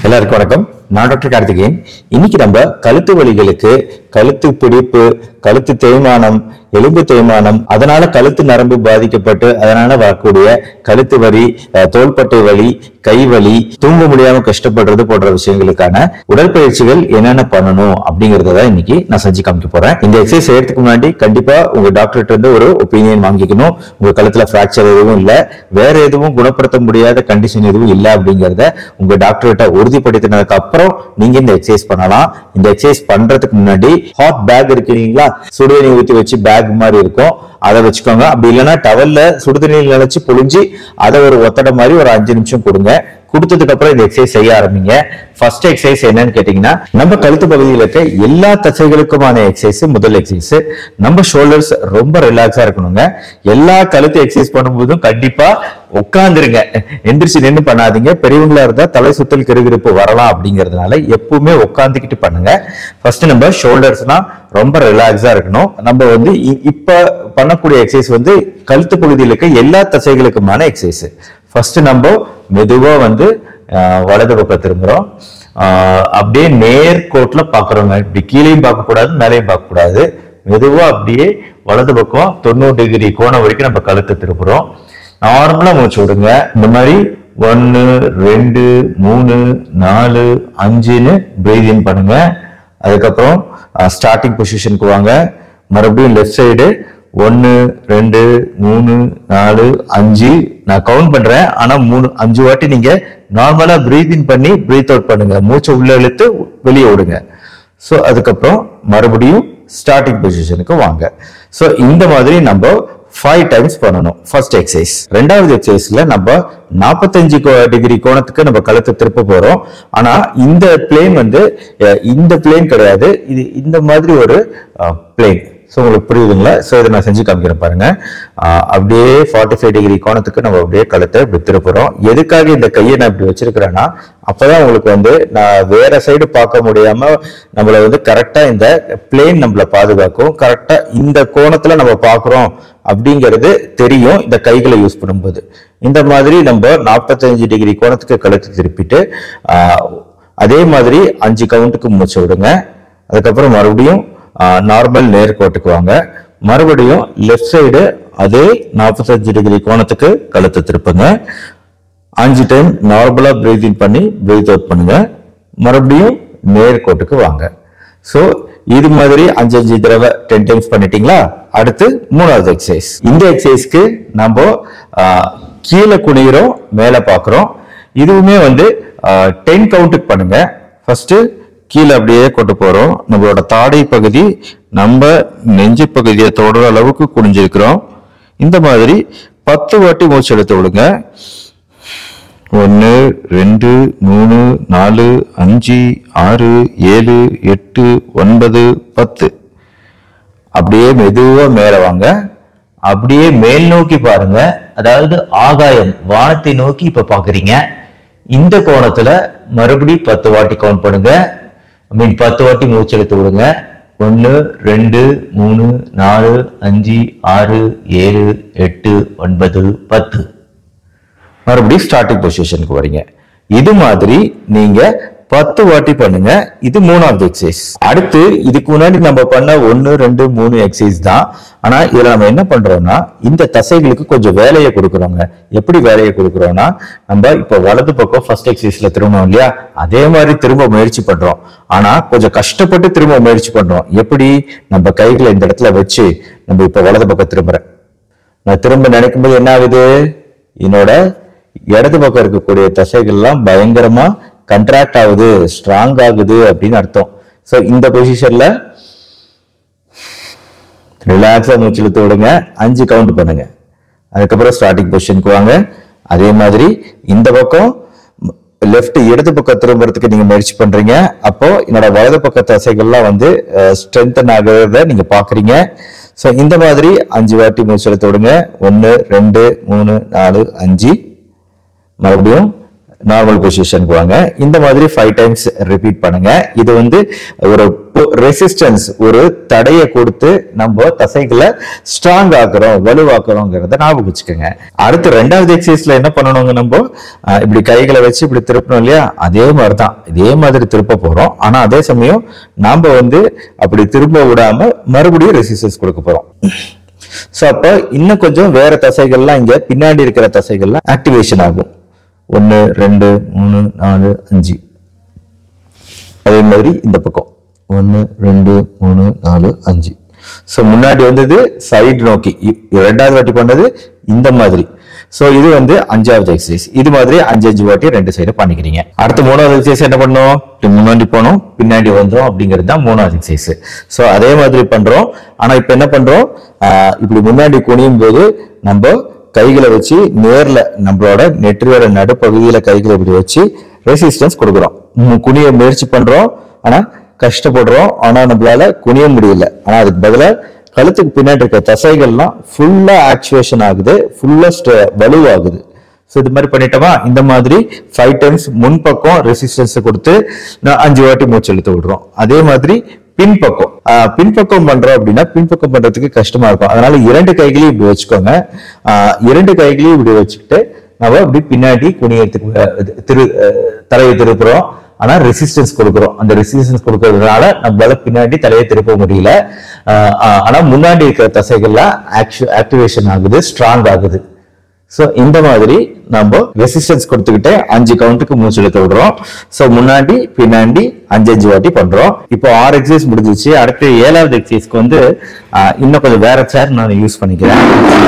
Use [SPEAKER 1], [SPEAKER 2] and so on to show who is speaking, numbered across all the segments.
[SPEAKER 1] எல்லாருக்கும் வணக்கம் நான் டாக்டர் கார்த்திகேயன் இன்னைக்கு நம்ம கழுத்து வலிகளுக்கு கழுத்து பிடிப்பு கழுத்து தேய்மானம் எலும்பு தேய்மானம் அதனால கழுத்து நரம்பு பாதிக்கப்பட்டு அதனால வரக்கூடிய கழுத்து வலி அஹ், தோள்பட்டை வலி கை வலி தூங்க முடியாம கஷ்டப்படுறது போன்ற விஷயங்களுக்கான உடற்பயிற்சிகள் என்னென்ன பண்ணணும் அப்படிங்கறத தான் இன்னைக்கு நான் செஞ்சு காமிக்க போறேன் இந்த எக்ஸசைஸ் செய்யறதுக்கு முன்னாடி கண்டிப்பா உங்க டாக்டர்கிட்ட இருந்து ஒரு ஒப்பீனியன் வாங்கிக்கணும் உங்க கழுத்துல பிராக்சர் எதுவும் இல்ல வேற எதுவும் குணப்படுத்த முடியாத கண்டிஷன் எதுவும் இல்ல அப்படிங்கறத உங்க டாக்டர்கிட்ட உறுதிப்படுத்தினதுக்கு அப்புறம் நீங்க இந்த எக்ஸசைஸ் பண்ணலாம் இந்த எக்ஸசைஸ் பண்றதுக்கு முன்னாடி ஹாட் பேக் இருக்கு இல்லைங்களா சுடுதண்ணி ஊத்தி வச்சு பேக் மாதிரி இருக்கும் அதை வச்சுக்கோங்க அப்படி இல்லைன்னா டவல்ல சுடுதண்ணியில் நினைச்சு புழிஞ்சு அதை ஒரு ஒத்தடை மாதிரி ஒரு அஞ்சு நிமிஷம் கொடுங்க கொடுத்ததுக்கு அப்புறம் இந்த எக்ஸசைஸ் செய்ய ஆரம்பிங்க ஃபர்ஸ்ட் எக்ஸசைஸ் என்னன்னு கேட்டீங்கன்னா நம்ம கழுத்து பகுதியில் இருக்க எல்லா தசைகளுக்குமான எக்ஸசைஸ் முதல் எக்ஸசைஸ் நம்ம ஷோல்டர்ஸ் ரொம்ப ரிலாக்ஸா இருக்கணுங்க எல்லா கழுத்து எக்ஸசைஸ் பண்ணும்போதும் கண்டிப்பா உட்காந்துருங்க எந்திரிச்சு நின்று பண்ணாதீங்க பெரியவங்களா இருந்தா தலை சுத்தல் கிருகிருப்பு வரலாம் அப்படிங்கறதுனால எப்பவுமே உட்காந்துக்கிட்டு பண்ணுங்க ஃபர்ஸ்ட் நம்ம ஷோல்டர்ஸ்னா ரொம்ப ரிலாக்ஸா இருக்கணும் நம்ம வந்து இ- இப்ப பண்ணக்கூடிய எக்ஸசைஸ் வந்து கழுத்து பகுதியில் இருக்க எல்லா தசைகளுக்குமான எக்ஸசைஸ் ஃபர்ஸ்ட் நம்ம மெதுவா வந்து ஆஹ், வலது பக்கம் திரும்புறோம் ஆஹ், அப்படியே நேர்கோட்டுல பாக்குறோங்க இப்படி கீழேயும் பார்க்க கூடாது மேலேயும் பார்க்க கூடாது மெதுவா அப்படியே வலது பக்கம் தொண்ணூறு டிகிரி கோணம் வரைக்கும் நம்ம கழுத்தை திருப்புறோம் நார்மலா மூச்சு விடுங்க இந்த மாதிரி ஒன்னு ரெண்டு மூணு நாலு அஞ்சுன்னு பிரீத் இன் பண்ணுங்க அதுக்கப்புறம் ஸ்டார்டிங் பொசிஷனுக்கு வாங்க மறுபடியும் லெஃப்ட் சைடு ஒன்னு ரெண்டு மூணு நாலு அஞ்சு நான் கவுண்ட் பண்றேன் ஆனா மூணு அஞ்சு வாட்டி நீங்க நார்மலா பிரீத் இன் பண்ணி பிரீத் அவுட் பண்ணுங்க மூச்சை உள்ள இழுத்து வெளியே விடுங்க ஸோ அதுக்கப்புறம் மறுபடியும் ஸ்டார்டிங் பொசிஷனுக்கு வாங்க ஸோ இந்த மாதிரி நம்ம ஃபைவ் டைம்ஸ் பண்ணணும் ஃபர்ஸ்ட் எக்ஸசைஸ் ரெண்டாவது எக்ஸசைஸ்ல நம்ம நாற்பத்தஞ்சு டிகிரி கோணத்துக்கு நம்ம கழுத்தை திருப்ப போறோம் ஆனா இந்த பிளேன் வந்து அஹ், இந்த பிளேன் கிடையாது இது இந்த மாதிரி ஒரு பிளேன் ஸோ உங்களுக்கு புரியுதுங்களா ஸோ இதை நான் செஞ்சு காமிக்கிறேன் பாருங்க ஆஹ் அப்படியே ஃபார்ட்டி ஃபைவ் டிகிரி கோணத்துக்கு நம்ம அப்படியே கழுத்தை இப்படி திருப்புறோம் எதுக்காக இந்த கையை நான் இப்படி வச்சிருக்கிறேன்னா அப்பதான் உங்களுக்கு வந்து நான் வேற சைடு பார்க்க முடியாம நம்மள வந்து கரெக்டா இந்த பிளேன் நம்மள பாதுகாக்கும் கரெக்டா இந்த கோணத்துல நம்ம பார்க்குறோம் அப்படிங்கிறது தெரியும் இந்த கைகளை யூஸ் பண்ணும்போது இந்த மாதிரி நம்ம நாற்பத்தஞ்சு டிகிரி கோணத்துக்கு கழுத்து திருப்பிட்டு ஆஹ் அதே மாதிரி அஞ்சு கவுண்ட்டுக்கு மூச்சு விடுங்க அதுக்கப்புறம் மறுபடியும் நார்மல் நேர்கோட்டுக்கு வாங்க மறுபடியும் லெஃப்ட் சைடு அதே நாற்பத்தஞ்சு டிகிரி கோணத்துக்கு கழுத்தை திருப்புங்க அஞ்சு டைம் நார்மலா பிரீத் இன் பண்ணி பிரீத் அவுட் பண்ணுங்க மறுபடியும் நேர்கோட்டுக்கு வாங்க ஸோ இது மாதிரி அஞ்சு அஞ்சு தடவை டென் டைம்ஸ் பண்ணிட்டீங்களா அடுத்து மூணாவது எக்ஸசைஸ் இந்த எக்ஸசைஸ்க்கு நம்ம ஆஹ், கீழே குனிகிறோம் மேலே பார்க்குறோம் இதுவுமே வந்து டென் கவுண்ட்டுக்கு பண்ணுங்க ஃபர்ஸ்ட் கீழே அப்படியே கொண்டு போறோம் நம்மளோட தாடை பகுதி நம்ம நெஞ்சு பகுதியை தொடுற அளவுக்கு குனிஞ்சிருக்கிறோம் இந்த மாதிரி பத்து வாட்டி மூச்சு எடுத்து விடுங்க ஒன்று ரெண்டு மூணு நாலு அஞ்சு ஆறு ஏழு எட்டு ஒன்பது பத்து அப்படியே மெதுவா மேல வாங்க அப்படியே மேல் நோக்கி பாருங்க அதாவது ஆகாயம் வானத்தை நோக்கி இப்ப பாக்குறீங்க இந்த கோணத்துல மறுபடியும் பத்து வாட்டி கவுண்ட் பண்ணுங்க ஐ மீன் பத்து வாட்டி மூச்சு எடுத்து விடுங்க ஒன்னு ரெண்டு மூணு நாலு அஞ்சு ஆறு ஏழு எட்டு ஒன்பது பத்து மறுபடியும் ஸ்டார்டிங் பொசிஷனுக்கு வரீங்க இது மாதிரி நீங்க பத்து வாட்டி பண்ணுங்க இது மூணாவது எக்ஸசைஸ் அடுத்து இதுக்கு முன்னாடி நம்ம பண்ண ஒன்னு ரெண்டு மூணு எக்ஸசைஸ் தான் ஆனா இதுல நம்ம என்ன பண்றோம்னா இந்த தசைகளுக்கு கொஞ்சம் வேலையை கொடுக்குறோங்க எப்படி வேலையை கொடுக்குறோம்னா நம்ம இப்ப வலது பக்கம் ஃபர்ஸ்ட் எக்ஸசைஸ்ல திரும்பணும் இல்லையா அதே மாதிரி திரும்ப முயற்சி பண்றோம் ஆனா கொஞ்சம் கஷ்டப்பட்டு திரும்ப முயற்சி பண்றோம் எப்படி நம்ம கைகளை இந்த இடத்துல வச்சு நம்ம இப்ப வலது பக்கம் திரும்புறேன் நான் திரும்ப நினைக்கும் போது என்ன ஆகுது என்னோட இடது பக்கம் இருக்கக்கூடிய தசைகள்லாம் பயங்கரமா கண்ட்ராக்ட் ஆகுது ஸ்ட்ராங் ஆகுது அப்படின்னு அர்த்தம் சோ இந்த பொசிஷன்ல ரிலாக்ஸா மூச்சு இழுத்து விடுங்க அஞ்சு கவுண்ட் பண்ணுங்க அதுக்கப்புறம் ஸ்டார்டிங் பொசிஷனுக்கு வாங்க அதே மாதிரி இந்த பக்கம் லெஃப்ட் இடது பக்கம் திரும்புறதுக்கு நீங்க முயற்சி பண்றீங்க அப்போ என்னோட வலது பக்க தசைகள்லாம் வந்து ஸ்ட்ரென்தன் ஆகிறத நீங்க பாக்குறீங்க சோ இந்த மாதிரி அஞ்சு வாட்டி மூச்சு எடுத்து விடுங்க ஒன்னு ரெண்டு மூணு நாலு அஞ்சு மறுபடியும் நார்மல் பொசிஷனுக்கு வாங்க இந்த மாதிரி ஃபைவ் டைம்ஸ் ரிப்பீட் பண்ணுங்க இது வந்து ஒரு ரெசிஸ்டன்ஸ் ஒரு தடையை கொடுத்து நம்ம தசைகளை ஸ்ட்ராங் ஆக்குறோம் வலுவாக்குறோங்கிறத ஞாபகம் வச்சுக்கோங்க அடுத்து ரெண்டாவது எக்ஸசைஸ்ல என்ன பண்ணணுங்க நம்ம ஆஹ் இப்படி கைகளை வச்சு இப்படி திருப்பணும் இல்லையா அதே மாதிரி தான் இதே மாதிரி திருப்ப போறோம் ஆனா அதே சமயம் நாம வந்து அப்படி திரும்ப விடாம மறுபடியும் ரெசிஸ்டன்ஸ் கொடுக்க போறோம் ஸோ அப்போ இன்னும் கொஞ்சம் வேற தசைகள்லாம் இங்க பின்னாடி இருக்கிற தசைகள்லாம் ஆக்டிவேஷன் ஆகும் ஒன்று ரெண்டு மூணு நாலு அஞ்சு அதே மாதிரி இந்த பக்கம் ஒன்று ரெண்டு மூணு நாலு அஞ்சு ஸோ முன்னாடி வந்தது சைடு நோக்கி இ- ரெண்டாவது வாட்டி பண்ணது இந்த மாதிரி ஸோ இது வந்து அஞ்சாவது எக்ஸசைஸ் இது மாதிரி அஞ்சு அஞ்சு வாட்டி ரெண்டு சைடு பண்ணிக்கிறீங்க அடுத்து மூணாவது எக்ஸசைஸ் என்ன பண்ணோம் இப்படி முன்னாடி போனோம் பின்னாடி வந்தோம் அப்படிங்கிறது தான் மூணாவது எக்ஸசைஸ் ஸோ அதே மாதிரி பண்றோம் ஆனா இப்போ என்ன பண்றோம் ஆஹ் இப்படி முன்னாடி குனியும் போது நம்ம கைகளை வச்சு நேர்ல நம்மளோட நெற்றியோட நடுப்பகுதியில கைகளை இப்படி வச்சு ரெசிஸ்டன்ஸ் கொடுக்குறோம் ம், குனிய முயற்சி பண்றோம் ஆனா கஷ்டப்படுறோம் ஆனா நம்மளால குனிய முடியல ஆனா அதுக்கு பதிலா கழுத்துக்கு பின்னாடி இருக்க தசைகள்லாம் ஃபுல்லா ஆக்சுவேஷன் ஆகுது ஃபுல்லா வலுவாகுது ஸோ இது மாதிரி பண்ணிட்டோமா இந்த மாதிரி ஃபைவ் டைம்ஸ் முன்பக்கம் ரெசிஸ்டன்ஸ் கொடுத்து நான் அஞ்சு வாட்டி மூச்சு இழுத்து விடுறோம் அதே மாதிரி பின்பக்கம் ஆஹ் பின்பக்கம் பண்றோம் அப்படின்னா பின்பக்கம் பண்றதுக்கு கஷ்டமா இருக்கும் அதனால இரண்டு கைகளையும் இப்படி வச்சுக்கோங்க ஆஹ் இரண்டு கைகளையும் இப்படி வச்சுக்கிட்டு நம்ம இப்படி பின்னாடி குனியத்துக்கு அஹ், இது, திரு அஹ், தலையை திருப்புறோம் ஆனா ரெசிஸ்டன்ஸ் கொடுக்குறோம் அந்த ரெசிஸ்டன்ஸ் கொடுக்கறதுனால நம்மளால பின்னாடி தலையை திருப்ப முடியல ஆஹ், ஆஹ், ஆனா முன்னாடி இருக்கிற தசைகள்லாம் ஆக்டிவேஷன் ஆகுது ஸ்ட்ராங் ஆகுது சோ இந்த மாதிரி நம்ம ரெசிஸ்டன்ஸ் கொடுத்துக்கிட்டே அஞ்சு கவுண்ட்டுக்கு மூச்சு இழுத்து விடுறோம் சோ முன்னாடி பின்னாடி அஞ்சு அஞ்சு வாட்டி பண்றோம் இப்போ ஆறு எக்ஸசைஸ் முடிஞ்சிச்சு அடுத்து ஏழாவது எக்ஸசைஸ்க்கு வந்து ஆஹ், இன்னும் கொஞ்சம் வேற சேர் நான் யூஸ் பண்ணிக்கிறேன்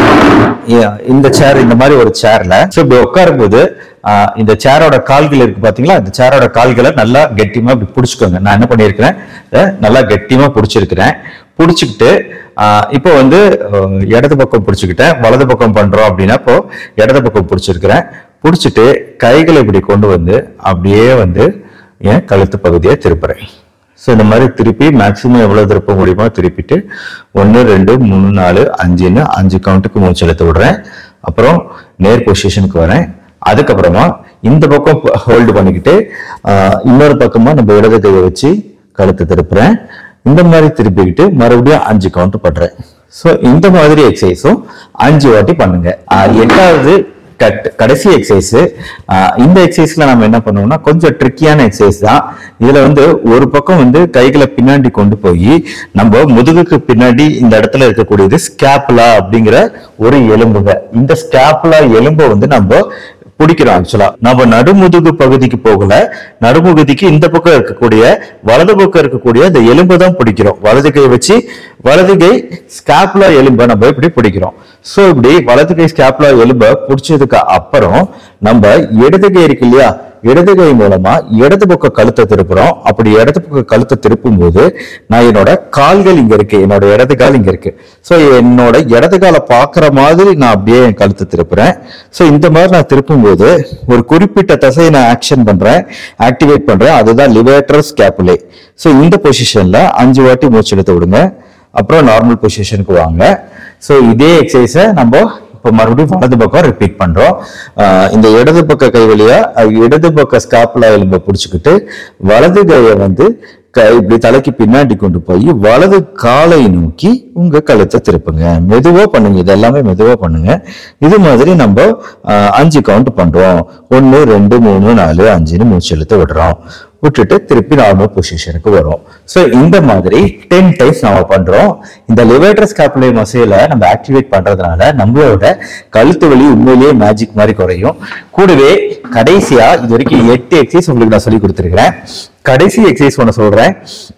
[SPEAKER 1] Yeah, இந்த சேர் இந்த மாதிரி ஒரு சேர்ல சோ இப்படி உட்காரும் போது ஆஹ், இந்த சேரோட கால்கள் இருக்கு பாத்தீங்களா இந்த சேரோட கால்களை நல்லா கெட்டியமா இப்படி பிடிச்சுக்கோங்க நான் என்ன பண்ணியிருக்கிறேன் இதை நல்லா கெட்டியமா பிடிச்சிருக்கிறேன் பிடிச்சிக்கிட்டு ஆஹ், இப்போ வந்து அஹ், இடது பக்கம் பிடிச்சிக்கிட்டேன் வலது பக்கம் பண்றோம் அப்படின்னா இப்போ இடது பக்கம் பிடிச்சிருக்கிறேன் பிடிச்சிட்டு கைகளை இப்படி கொண்டு வந்து அப்படியே வந்து என் கழுத்து பகுதியை திருப்புறேன் ஸோ இந்த மாதிரி திருப்பி மேக்ஸிமம் எவ்வளவு திருப்ப முடியுமோ திருப்பிட்டு ஒன்று ரெண்டு மூணு நாலு அஞ்சுன்னு அஞ்சு கவுண்ட்டுக்கு மூச்சு இழுத்து விடுறேன் அப்புறம் நேர் பொசிஷனுக்கு வரேன் அதுக்கப்புறமா இந்த பக்கம் ஹோல்டு பண்ணிக்கிட்டு ஆஹ், இன்னொரு பக்கமா நம்ம இடது கையை வச்சு கழுத்தை திருப்புறேன் இந்த மாதிரி திருப்பிக்கிட்டு மறுபடியும் அஞ்சு கவுண்ட் பண்றேன் ஸோ இந்த மாதிரி எக்ஸசைஸும் அஞ்சு வாட்டி பண்ணுங்க ஆஹ், எட்டாவது கட் கடைசி எக்ஸசைஸ் இந்த எக்ஸசைஸ்ல நம்ம என்ன பண்ணுவோம்னா கொஞ்சம் ட்ரிக்கியான எக்ஸசைஸ் தான் இதுல வந்து ஒரு பக்கம் வந்து கைகளை பின்னாடி கொண்டு போய் நம்ம முதுகுக்கு பின்னாடி இந்த இடத்துல இருக்கக்கூடியது ஸ்கேப்புலா அப்படிங்கிற ஒரு எலும்புங்க இந்த ஸ்கேப்புலா எலும்பை வந்து நம்ம பிடிக்கிறோம் ஆக்சுவலா நம்ம நடுமுதுகு பகுதிக்கு போகல நடுமுகுதிக்கு இந்த பக்கம் இருக்கக்கூடிய வலது பக்கம் இருக்கக்கூடிய இந்த எலும்பை தான் பிடிக்கிறோம் வலது கை வச்சு வலது கை ஸ்கேப்லா எலும்பை நம்ம இப்படி பிடிக்கிறோம் சோ இப்படி வலது கை ஸ்கேப்லா எலும்பை பிடிச்சதுக்கு அப்புறம் நம்ம இடது கை இருக்கு இல்லையா இடது கை மூலமா இடது பக்கம் கழுத்தை திருப்புறோம் அப்படி இடது பக்கம் கழுத்தை திருப்பும் போது நான் என்னோட கால்கள் இங்க இருக்கு என்னோட இடது கால் இங்க இருக்கு சோ என்னோட இடது காலை பாக்குற மாதிரி நான் அப்படியே என் கழுத்தை திருப்புறேன் சோ இந்த மாதிரி நான் திருப்பும் போது ஒரு குறிப்பிட்ட தசையை நான் ஆக்ஷன் பண்றேன் ஆக்டிவேட் பண்றேன் அதுதான் லிவேட்டர் ஸ்கேப்புலே சோ இந்த பொசிஷன்ல அஞ்சு வாட்டி மூச்சு இழுத்து விடுங்க அப்புறம் நார்மல் பொசிஷனுக்கு வாங்க சோ இதே எக்ஸசைஸை நம்ம இப்போ மறுபடியும் வலது பக்கம் ரிப்பீட் பண்றோம் ஆஹ் இந்த இடது பக்க கை வழியா அஹ் இடது பக்க ஸ்காப்புலா எலும்பை பிடிச்சிக்கிட்டு வலது கையை வந்து க- இப்படி தலைக்கு பின்னாடி கொண்டு போய் வலது காலை நோக்கி உங்க கழுத்தை திருப்புங்க மெதுவா பண்ணுங்க இது எல்லாமே மெதுவா பண்ணுங்க இது மாதிரி நம்ம ஆஹ், அஞ்சு கவுண்ட் பண்றோம் ஒன்னு ரெண்டு மூணு நாலு அஞ்சுன்னு மூச்சு இழுத்து விடுறோம் விட்டுட்டு திருப்பி நார்மல் பொசிஷனுக்கு வரும் சோ இந்த மாதிரி டென் டைம்ஸ் நாம பண்றோம் இந்த லிவேட்டர் ஸ்காப்புலே மசில நம்ம ஆக்டிவேட் பண்றதுனால நம்மளோட கழுத்து வலி உண்மையிலேயே மேஜிக் மாதிரி குறையும் கூடவே கடைசியா இது வரைக்கும் எட்டு எக்ஸசைஸ் உங்களுக்கு நான் சொல்லி கொடுத்துருக்கிறேன் கடைசி எக்ஸசைஸ் ஒன்று சொல்றேன்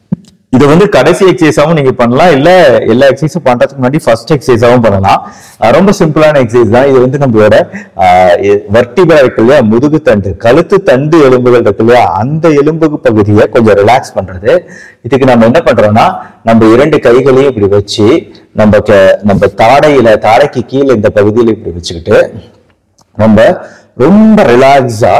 [SPEAKER 1] இது வந்து கடைசி எக்ஸசைஸாவும் நீங்க பண்ணலாம் இல்ல எல்லா எக்ஸசைஸும் பண்றதுக்கு முன்னாடி ஃபர்ஸ்ட் எக்ஸசைஸாவும் பண்ணலாம் அஹ் ரொம்ப சிம்பிளான எக்ஸசைஸ் தான் இது வந்து நம்மளோட வர்டிபரா இருக்கு இல்லையா முதுகு தண்டு கழுத்து தண்டு எலும்புகள் இருக்கு இல்லையா அந்த எலும்பு பகுதியை கொஞ்சம் ரிலாக்ஸ் பண்றது இதுக்கு நம்ம என்ன பண்றோம்னா நம்ம இரண்டு கைகளையும் இப்படி வச்சு நம்ம க- நம்ம தாடையில தாடைக்கு கீழே இந்த பகுதியில இப்படி வச்சுக்கிட்டு நம்ம ரொம்ப ரிலாக்ஸா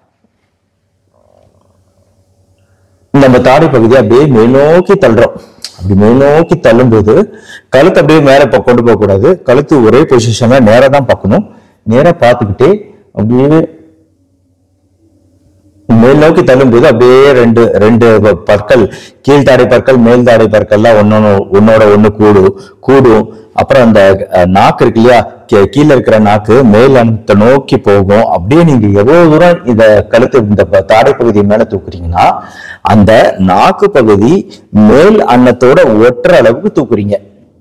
[SPEAKER 1] நம்ம தாடை பகுதியை அப்படியே மேல்நோக்கி தள்ளுறோம் அப்படி மேல்நோக்கி தள்ளும்போது கழுத்து அப்படியே மேல ப- கொண்டு போக கூடாது கழுத்து ஒரே பொசிஷன்ல நேரா தான் பார்க்கணும் நேரா பார்த்துக்கிட்டே அப்படியே மேல் நோக்கி தள்ளும்போது அப்படியே ரெண்டு ரெண்டு ப- பற்கள் கீழ்த்தாடை பற்கள் மேல் தாடை பற்கள்லாம் ஒன்னொன்னு ஒன்னோட ஒண்ணு கூடும் கூடும் அப்புறம் அந்த அஹ், நாக்கு இருக்கு இல்லையா கீ- கீழே இருக்கிற நாக்கு மேல் அனத்தை நோக்கி போகும் அப்படியே நீங்க எவ்வளவு தூரம் இந்த கழுத்து இந்த ப- தாடை பகுதி மேல தூக்குறீங்கன்னா அந்த நாக்கு பகுதி மேல் அன்னத்தோட ஒட்டுற அளவுக்கு தூக்குறீங்க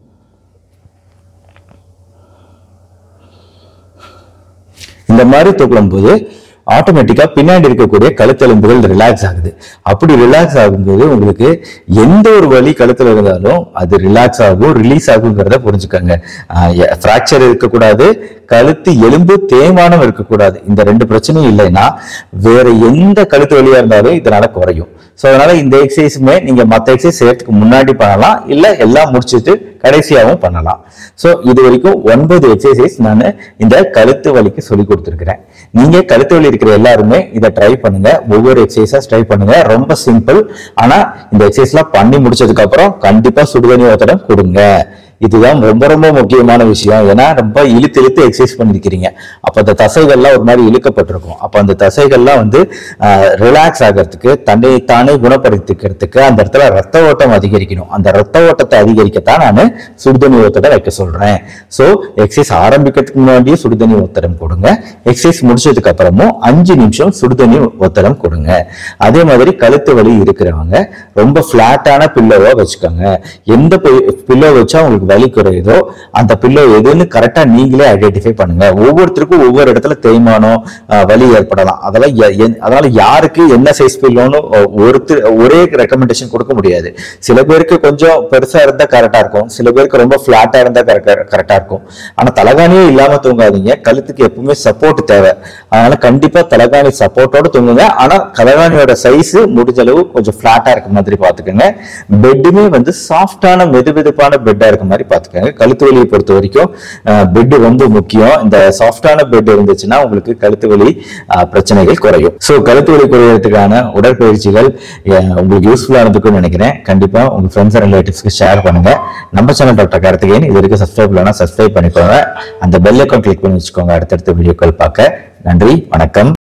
[SPEAKER 1] இந்த மாதிரி தூக்கும் போது ஆட்டோமேட்டிக்கா பின்னாடி இருக்கக்கூடிய கழுத்தெலும்புகள் ரிலாக்ஸ் ஆகுது அப்படி ரிலாக்ஸ் ஆகும்போது உங்களுக்கு எந்த ஒரு வலி கழுத்துல இருந்தாலும் அது ரிலாக்ஸ் ஆகும் ரிலீஸ் ஆகுங்கிறத புரிஞ்சுக்கோங்க ஃப்ராக்சர் இருக்கக்கூடாது கழுத்து எலும்பு தேய்மானம் இருக்கக்கூடாது இந்த ரெண்டு பிரச்சனையும் இல்லைன்னா வேற எந்த கழுத்து வலியா இருந்தாலும் இதனால குறையும் ஸோ அதனால இந்த எக்ஸசைஸுமே நீங்க மற்ற எக்ஸசைஸ் செய்யறதுக்கு முன்னாடி பண்ணலாம் இல்ல எல்லாம் முடிச்சுட்டு கடைசியாகவும் பண்ணலாம் ஸோ இது வரைக்கும் ஒன்பது எக்ஸசைஸ் நான் இந்த கழுத்து வலிக்கு சொல்லி கொடுத்துருக்கிறேன் நீங்க கழுத்து வலி இருக்கிற எல்லாருமே இதை ட்ரை பண்ணுங்க ஒவ்வொரு எக்ஸசைஸா ட்ரை பண்ணுங்க ரொம்ப சிம்பிள் ஆனா இந்த எக்ஸசைஸ்லாம் பண்ணி முடிச்சதுக்கு அப்புறம் கண்டிப்பா சுடுதண்ணி ஒத்தடம் கொடுங்க இதுதான் ரொம்ப ரொம்ப முக்கியமான விஷயம் ஏன்னா ரொம்ப இழுத்து இழுத்து எக்ஸசைஸ் பண்ணிருக்கிறீங்க அப்ப அந்த தசைகள்லாம் ஒரு மாதிரி இழுக்கப்பட்டிருக்கும் அப்ப அந்த தசைகள்லாம் வந்து ரிலாக்ஸ் ஆகிறதுக்கு தன்னை தானே குணப்படுத்திக்கிறதுக்கு அந்த இடத்துல ரத்த ஓட்டம் அதிகரிக்கணும் அந்த ரத்த ஓட்டத்தை அதிகரிக்கத்தான் நான் சுடுதண்ணி ஒத்தடம் வைக்க சொல்றேன் ஸோ எக்ஸசைஸ் ஆரம்பிக்கிறதுக்கு முன்னாடியே சுடுதண்ணி ஒத்தடம் கொடுங்க எக்ஸசைஸ் முடிச்சதுக்கு அப்புறமும் அஞ்சு நிமிஷம் சுடுதண்ணி ஒத்தடம் கொடுங்க அதே மாதிரி கழுத்து வலி இருக்கிறவங்க ரொம்ப பிளாட்டான பில்லோவா வச்சுக்கோங்க எந்த பில்லோ வச்சா உங்களுக்கு வலி குறையுதோ அந்த பில்லோ எதுன்னு கரெக்டா நீங்களே ஐடென்டிஃபை பண்ணுங்க ஒவ்வொருத்தருக்கும் ஒவ்வொரு இடத்துல தேய்மானம் ஆஹ், வலி ஏற்படலாம் அதெல்லாம் எ- எ- அதனால யாருக்கு என்ன சைஸ் பில்லோன்னு ஒருத்தர் ஒரே ரெக்கமெண்டேஷன் கொடுக்க முடியாது சில பேருக்கு கொஞ்சம் பெருசா இருந்தா கரெக்டா இருக்கும் சில பேருக்கு ரொம்ப பிளாட்டா இருந்தா கரெக்டா இருக்கும் ஆனா தலகாணியே இல்லாம தூங்காதீங்க கழுத்துக்கு எப்பவுமே சப்போர்ட் தேவை அதனால கண்டிப்பா தலகாணி சப்போர்ட்டோட தூங்குங்க ஆனா தலகாணியோட சைஸ் முடிஞ்ச அளவு கொஞ்சம் பிளாட்டா இருக்க மாதிரி பாத்துக்கோங்க பெட்டுமே வந்து சாஃப்டான மெது மெதுப்பான பெட்டா இருக்க மாதிரி பாத்துக்கோங்க கழுத்து வலியை பொறுத்த வரைக்கும் பெட் ரொம்ப முக்கியம் இந்த சாஃப்டான பெட் இருந்துச்சுன்னா உங்களுக்கு கழுத்து வலி அஹ், பிரச்சனைகள் குறையும் சோ கழுத்து வலி குறையறதுக்கான உடற்பயிற்சிகள் அஹ், உங்களுக்கு யூஸ்ஃபுல்லா இருந்துக்கும்னு நினைக்கிறேன் கண்டிப்பா உங்க ஃப்ரெண்ட்ஸ் அண்ட் ரிலேட்டிவ்ஸ்க்கு ஷேர் பண்ணுங்க நம்ம சேனல் டாக்டர் கார்த்திகேயன் இது வரைக்கும் சப்ஸ்கிரைப் இல்லைனா சப்ஸ்கிரைப் பண்ணிக்கோங்க அந்த பெல் ஐக்கான் கிளிக் பண்ணி வச்சுக்கோங்க அடுத்தடுத்த வீடியோக்கள் பார்க்க நன்றி வணக்கம்